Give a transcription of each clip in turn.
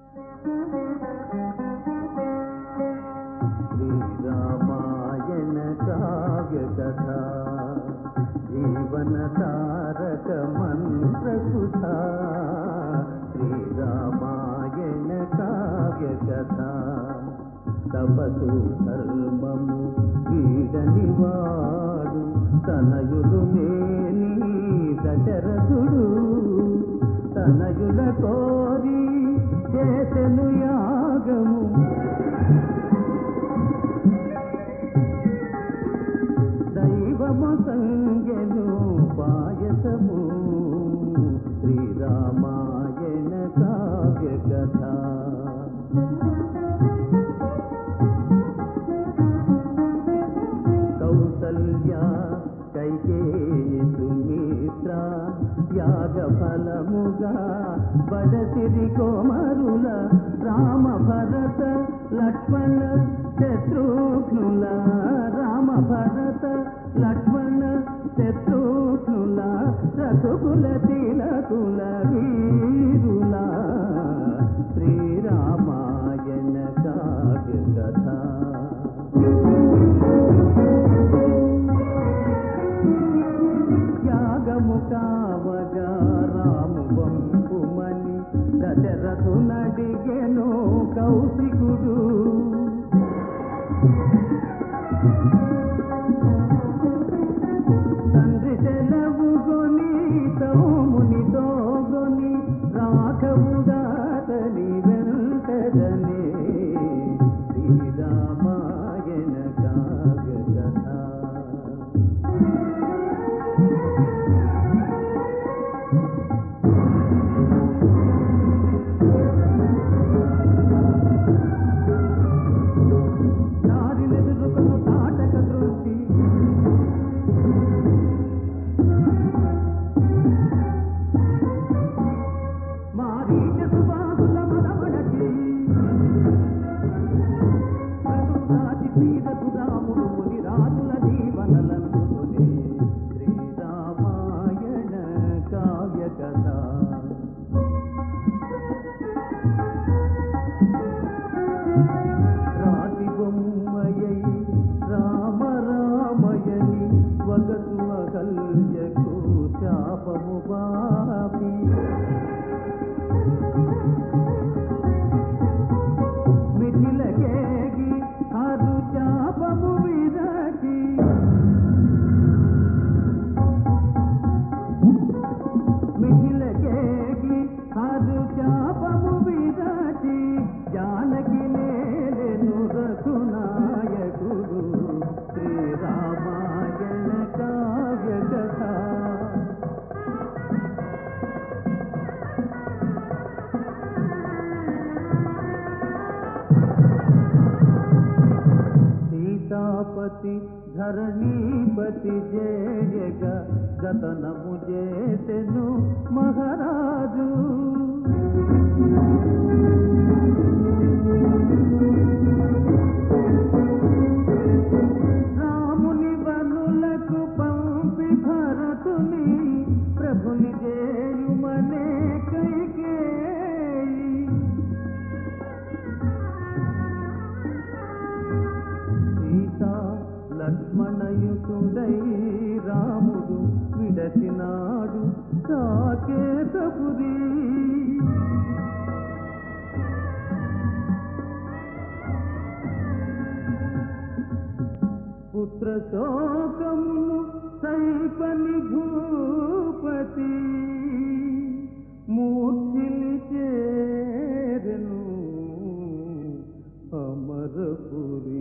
శ్రీరామాయణ కావ్య కథ జీవన తారక మంత్ర సుధా శ్రీరామాయణ కావ్య కథ తపసు ధర్మము వీడని వాడు తనయులు మేని దశరథుడు తనయుల కోరి చేసెను యాగము దైవము సంగెను పాయసము శ్రీరామాయణ కావ్య కథ కౌసల్య కైకేయి సుమిత్ర యాగ ఫలముగా బడసిరి కోమరుల రామ భరత లక్ష్మణ శత్రుఘ్నుల రామ భరత లక్ష్మణ శత్రుఘ్నుల రఘుకుల తిలకుల వీరుల శ్రీరామాయణ కావ్య కథ యాగము కావగా రాము వంపుమని దశరథు నడిగెను కౌశికుడు తండ్రి సెలవు గొని తోమునితో గొని రాఘవుడాతని వెంటదనే శ్రీరామాయణ కావ్య కథ దారినెదురుకొను తాటక దృష్టి మారీచ సుబాహుల మదమడచి ప్రతుసాటి తీరదు రాముడు ముని రాజుల జీవనలందుకునే శ్రీరామాయణ కావ్య కథ రాతి బొమ్మయై రామ రామయని వగసు అకల్యకు శాపము పాపి మిథిలకేగి హరు శాపము విరచి మిథిలకేగి హరు శాపము విరచి జానకి నేలెను రఘునాయకుడు శ్రీరామాయణ కావ్య కథ సీతాపతి ధరణీపతి జయగ జతనము చేసెను మహారాజు రాముని బనులకు పంపి భరతుని ప్రభుని చేయుమనే కైకేయి సీత లక్ష్మణయుతుడై రాముడు విడచినాడు సాకేతపురి పుత్ర శోకమును సైపని భూపతి మూర్తిని చేరెను అమరపురి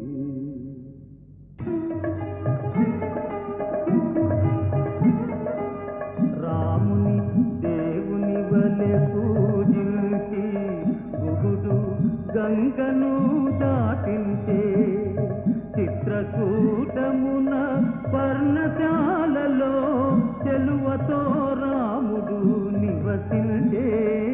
రాముని దేవుని వలె పూజించి గుగుడు గంగను దాటించే చిత్రకూటమున పర్ణశాలలో చెలువతో రాముడు నివసించే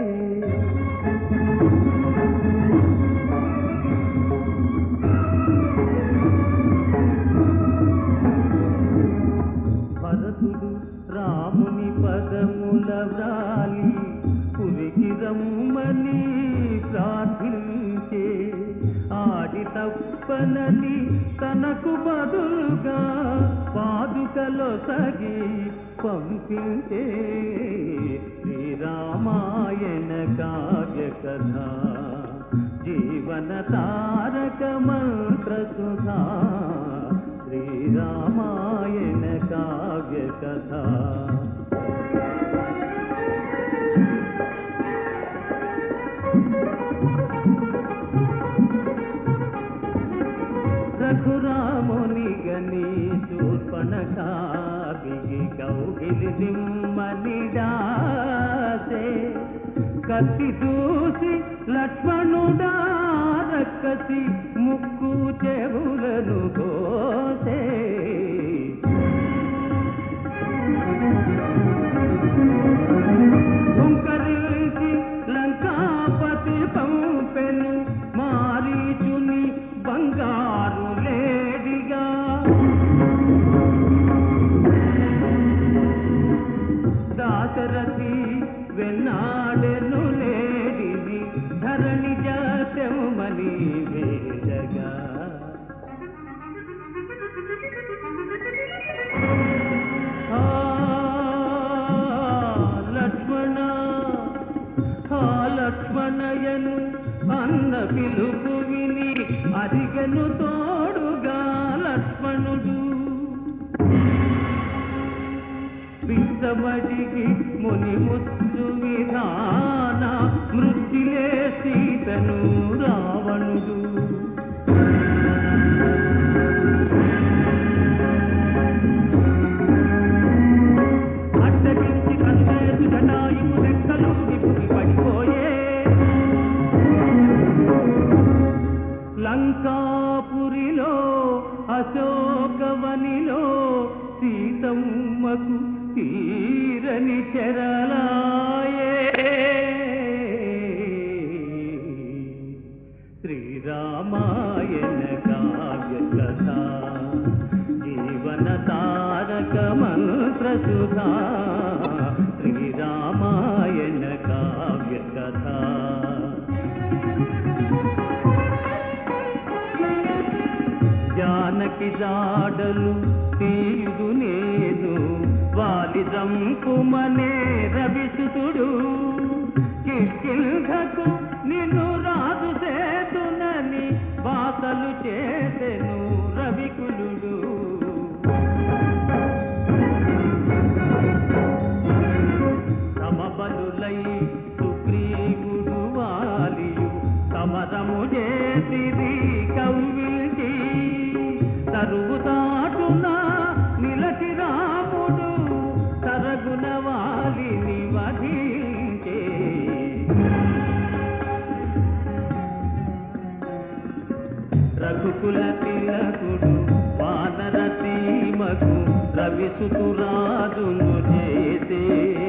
భరతుడు రాముని పదముల వ్రాలి పురికి రమ్మని ప్రార్థించే ఆడి తప్పనని తనకు బదులుగా పాదుకలో సగి పంపించే శ్రీరామాయణ కావ్య కథ జీవన తారక మంత్ర సుధా శ్రీరామాయణ కావ్య కథ రఘురాముని గని శూర్పణ కావిగి కౌగిలి నిమ్మనిడాసే కత్తి చూసి లక్ష్మణుడా రక్కసి ముక్కు చెవులను కోసే హుంకరించి లంకాపతి పంపెను మారీచుని బంగారు లేడిగా దాశరథి వెన్నాడెను లేడిని ధరణి జాతమని వేడగా ఆ లక్ష్మణ ఆ లక్ష్మణయను అన్న పిలుపు విని అరిగను తోడుగా లక్ష్మణుడు విత్తమడిగి ముని ముత్తు విధాన మృత్యులే సీతను రావణుడు అడ్డగించి కన్నేసు జటాయువు రెక్కలు విప్పుకి పడిపోయే లంకాపురిలో అశోకవనిలో సీతమ్మకు తీరని చెరలాయే శ్రీరామాయణ కావ్య కథ జీవన తారక మంత్ర సుధా శ్రీరామాయణ కావ్య కథ జానకి జాడలు తీయుదు నేను వాలి రంపుమనే రవిసుతుడు కిష్కిల్ఘకు నిన్ను రాజు చేతునని వాసలు చేసెను రవికులుడు సమబలులై సుగ్రీవుడు వాలియు సమరము చేసిది కౌవిల్కి తరువు తాటున నిలచి రాముడు తరగున వాలిని వధించే రఘుకుల తిలకుడు వానర సీమకు రవిసుతురాజును చేసే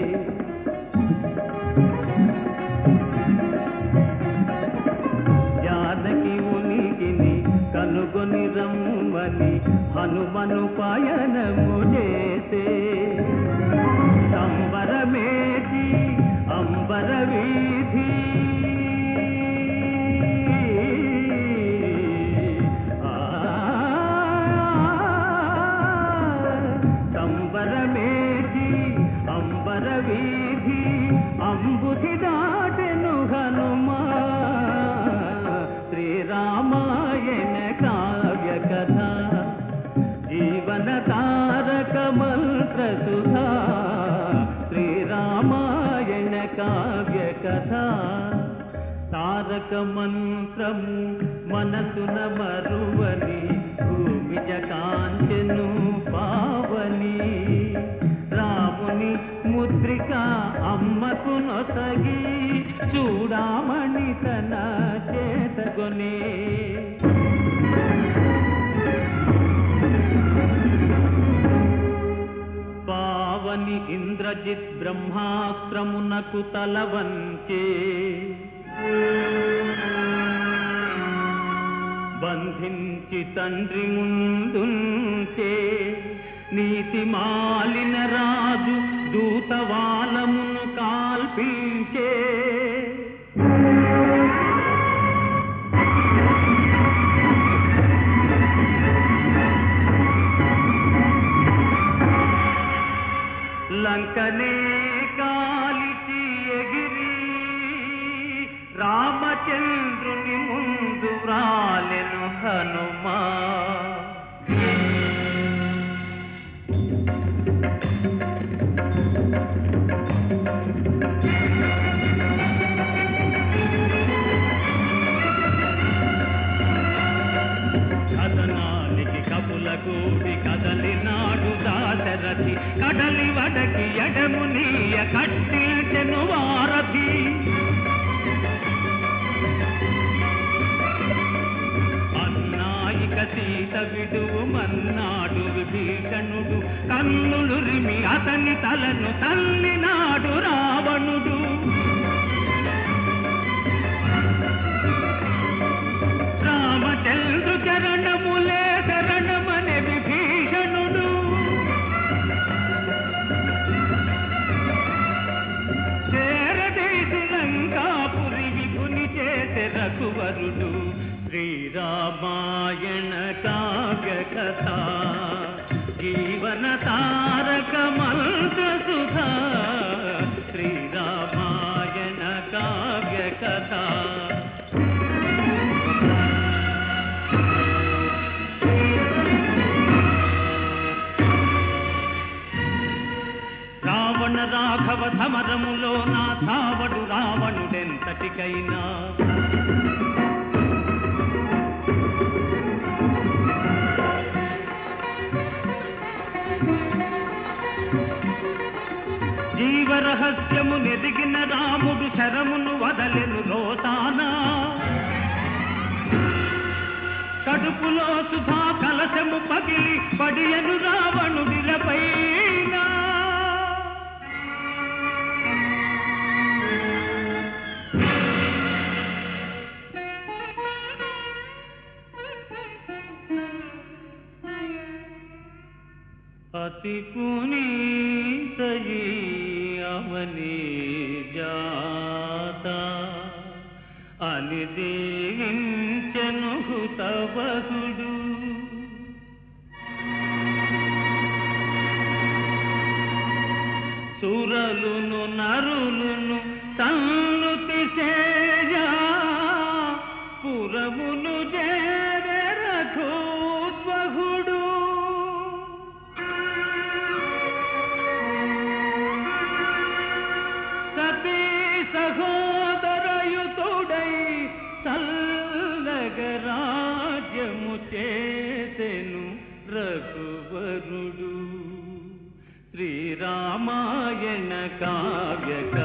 జానకి ఉనికిని కనుగొని రమ్మని హనుమను పయనము చేసే సంబరమేటి అంబర వీధి ఆ, సంబరమేటి అంబర వీధి అంబుధి దాటెను హనుమా శ్రీరామాయణ కావ్య కథ జీవన తారక మంత్ర సుధా శ్రీరామాయణ కావ్య కథ తారక మంత్రము మనసున మరువని భూమిజ కాంచెను పావని రాముని ముద్రిక అమ్మకు నొసగి చూడామణి తన చేతగొనే పావని ఇంద్రజిత్ బ్రహ్మాస్త్రమునకు తల వంచే బంధించి తండ్రి ముందుంచే నీతి మాలిన రాజు దూతవాలమును కాల్పించే రామచంద్రుని ముందు వ్రాలెను హనుమా కథనానికి కపుల కూడి కదలినాడు దాశరథి కడలి వడకి ఎడము నీయ కట్టించెను వారధి అన్నాయిక సీత విడువు మన్నాడు విభీషణుడు కన్నులు రిమి అతని తలను తల్లినాడు రావణుడు రామచంద్రు చరణములే శరణమనే విభీషణుడు చేరదీసి లంకాపురి విభుని చేసే రఘువరుడు శ్రీరామాయణ కావ్య కథ జీవన తారక మంత్ర సుధా శ్రీరామాయణ కావ్య కథ రావణ రాఘవ సమరములో నా ధావడు రావణుడెంతటికైనా జీవరహస్యము నెదిగిన రాముడు శరమును వదలెను రోతానా కడుపులో సుధా కలశము పగిలి పడియను రావణుడిలపైన అతి పునీతయి అవని జాత అని దీవించెను హుతవహుడు సురలును నరులును సన్నుతి సేయా పురమును చేరే రఘోద్వహుడు సతీ సహోదరయుతుడై సల్లగరాజ్యము చేసెను రఘువరుడు శ్రీరామాయణ కావ్య